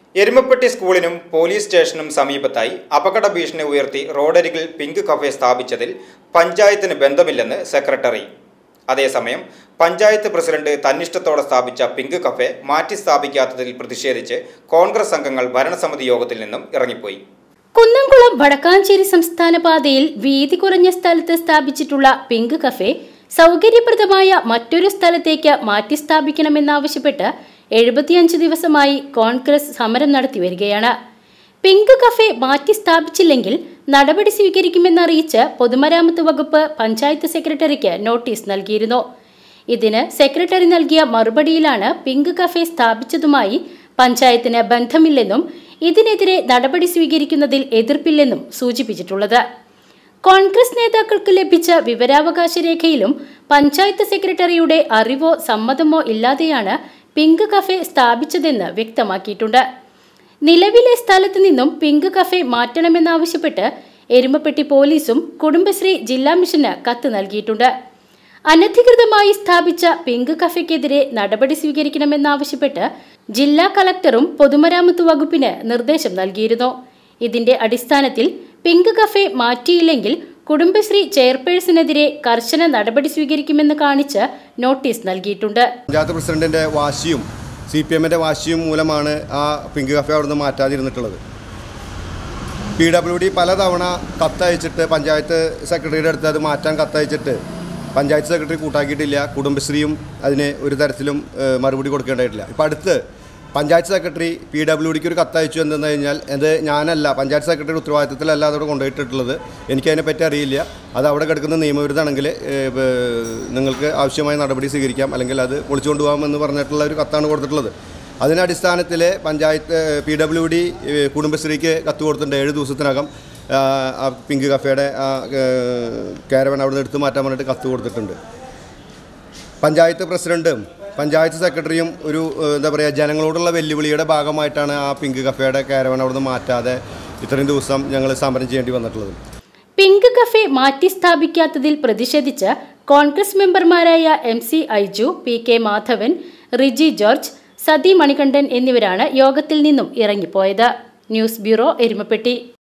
Erumapetty സ്കൂളിനും police സ്റ്റേഷനും സമീപത്തായി അപകട ഭീഷണി ഉയർത്തി റോഡരികിൽ പിങ്ക് കഫേ സ്ഥാപിച്ചതിൽ പഞ്ചായത്തിന് ബന്ധമില്ലെന്ന് സെക്രട്ടറി അതേസമയം പഞ്ചായത്ത് പ്രസിഡന്റ് തന്നിഷ്ടത്തോടെ സ്ഥാപിച്ച പിങ്ക് കഫേ മാറ്റി സ്ഥാപിക്കാത്തതിൽ പ്രതിഷേധിച്ച് കോൺഗ്രസ് അംഗങ്ങൾ ഭരണസമിതി യോഗത്തിൽ നിന്നും ഇറങ്ങിപ്പോയി കുന്നംകുളം വടക്കാഞ്ചേരി സംസ്ഥാന പാതയിൽ വീതി കുറഞ്ഞ സ്ഥലത്ത് സ്ഥാപിച്ചിട്ടുള്ള പിങ്ക് കഫേ സൗകര്യപ്രദമായ മറ്റൊരു സ്ഥലത്തേക്ക് മാറ്റി സ്ഥാപിക്കണമെന്നാവശ്യപ്പെട്ട് എഴുപത്തിയഞ്ച് ദിവസമായി കോൺഗ്രസ് സമരം നടത്തി വരികയാണ് പിങ്ക് കഫേ മാറ്റി സ്ഥാപിച്ചില്ലെങ്കിൽ നടപടി സ്വീകരിക്കുമെന്നറിയിച്ച് പൊതുമരാമത്ത് വകുപ്പ് പഞ്ചായത്ത് സെക്രട്ടറിക്ക് നോട്ടീസ് നൽകിയിരുന്നു ഇതിന് സെക്രട്ടറി നൽകിയ മറുപടിയിലാണ് പിങ്ക് കഫേ സ്ഥാപിച്ചതുമായി പഞ്ചായത്തിന് ബന്ധമില്ലെന്നും ഇതിനെതിരെ നടപടി സ്വീകരിക്കുന്നതിൽ എതിർപ്പില്ലെന്നും സൂചിപ്പിച്ചിട്ടുള്ളത് കോൺഗ്രസ് നേതാക്കൾക്ക് ലഭിച്ച വിവരാവകാശ രേഖയിലും പഞ്ചായത്ത് സെക്രട്ടറിയുടെ അറിവോ സമ്മതമോ ഇല്ലാതെയാണ് പിങ്ക് കഫേ സ്ഥാപിച്ചതെന്ന് വ്യക്തമാക്കിയിട്ടുണ്ട് നിലവിലെ സ്ഥലത്ത് നിന്നും പിങ്ക് കഫേ മാറ്റണമെന്നാവശ്യപ്പെട്ട് എരുമപ്പെട്ടി പോലീസും കുടുംബശ്രീ ജില്ലാ മിഷന് കത്ത് നൽകിയിട്ടുണ്ട് അനധികൃതമായി സ്ഥാപിച്ച പിങ്ക് കഫയ്ക്കെതിരെ നടപടി സ്വീകരിക്കണമെന്നാവശ്യപ്പെട്ട് ജില്ലാ കളക്ടറും പൊതുമരാമത്ത് വകുപ്പിന് നിർദ്ദേശം നൽകിയിരുന്നു ഇതിന്റെ അടിസ്ഥാനത്തിൽ പിങ്ക് കഫേ മാറ്റിയില്ലെങ്കിൽ കുടുംബശ്രീ ചെയർപേഴ്സണെതിരെ കർശന നടപടി സ്വീകരിക്കുമെന്ന് കാണിച്ച് നോട്ടീസ് നൽകിയിട്ടുണ്ട് പഞ്ചായത്ത് പ്രസിഡന്റിന്റെ വാശിയും സി പി എമ്മിൻ്റെ വാശിയും മൂലമാണ് ആ പിങ്ക് കഫേ അവിടുന്ന് മാറ്റാതിരുന്നിട്ടുള്ളത് പി ഡബ്ല്യു ഡി പലതവണ കത്തയച്ചിട്ട് പഞ്ചായത്ത് സെക്രട്ടറിയുടെ അടുത്ത് അത് മാറ്റാൻ കത്തയച്ചിട്ട് പഞ്ചായത്ത് സെക്രട്ടറി കൂട്ടാക്കിയിട്ടില്ല കുടുംബശ്രീയും അതിന് ഒരു തരത്തിലും ഏഹ്, മറുപടി കൊടുക്കേണ്ടതായിട്ടില്ല ഇപ്പം അടുത്ത് പഞ്ചായത്ത് സെക്രട്ടറി പി ഡബ്ല്യു ഡിക്ക് ഒരു കത്തയച്ചു എന്തെന്ന് കഴിഞ്ഞാൽ അത് ഞാനല്ല പഞ്ചായത്ത് സെക്രട്ടറിയുടെ ഉത്തരവാദിത്തത്തിലല്ല അതവിടെ കൊണ്ടുപോയിട്ടുള്ളത് എനിക്കതിനെപ്പറ്റി അറിയില്ല അത് അവിടെ കിടക്കുന്ന നിയമവിരുദ്ധമാണെങ്കിൽ ഏഹ്, ബ- നിങ്ങൾക്ക് ആവശ്യമായ നടപടി സ്വീകരിക്കാം അല്ലെങ്കിൽ അത് പൊളിച്ചുകൊണ്ട് പോകാമെന്ന് പറഞ്ഞിട്ടുള്ള ഒരു കത്താണ് കൊടുത്തിട്ടുള്ളത് അതിൻ്റെ അടിസ്ഥാനത്തിൽ പഞ്ചായത്ത് പി ഡബ്ല്യു ഡി കുടുംബശ്രീക്ക് കത്ത് കൊടുത്തിട്ടുണ്ട് ഏഴ് ദിവസത്തിനകം ആ, ആ പിങ്ക് കഫേയുടെ ആ കാരവൻ അവിടെ നിന്ന് എടുത്ത് മാറ്റാൻ പറഞ്ഞിട്ട് കത്ത് കൊടുത്തിട്ടുണ്ട് പഞ്ചായത്ത് പ്രസിഡന്റും പഞ്ചായത്ത് സെക്രട്ടറിയും ഒരു ഏഹ്, എന്താ പറയുക ജനങ്ങളോടുള്ള വെല്ലുവിളിയുടെ ഭാഗമായിട്ടാണ് ആ പിങ്ക് കഫേയുടെ കാരവൻ അവിടെ നിന്ന് മാറ്റാതെ ഇത്രയും ദിവസം ഞങ്ങൾ സമരം ചെയ്യേണ്ടി വന്നിട്ടുള്ളത് പിങ്ക് കഫേ മാറ്റി സ്ഥാപിക്കാത്തതിൽ പ്രതിഷേധിച്ച് കോൺഗ്രസ് മെമ്പർമാരായ M C Aiju P K Madhavan Riji George Sathi Manikandan എന്നിവരാണ് യോഗത്തിൽ നിന്നും ഇറങ്ങിപ്പോയത് ന്യൂസ് ബ്യൂറോ എരുമപ്പെട്ടി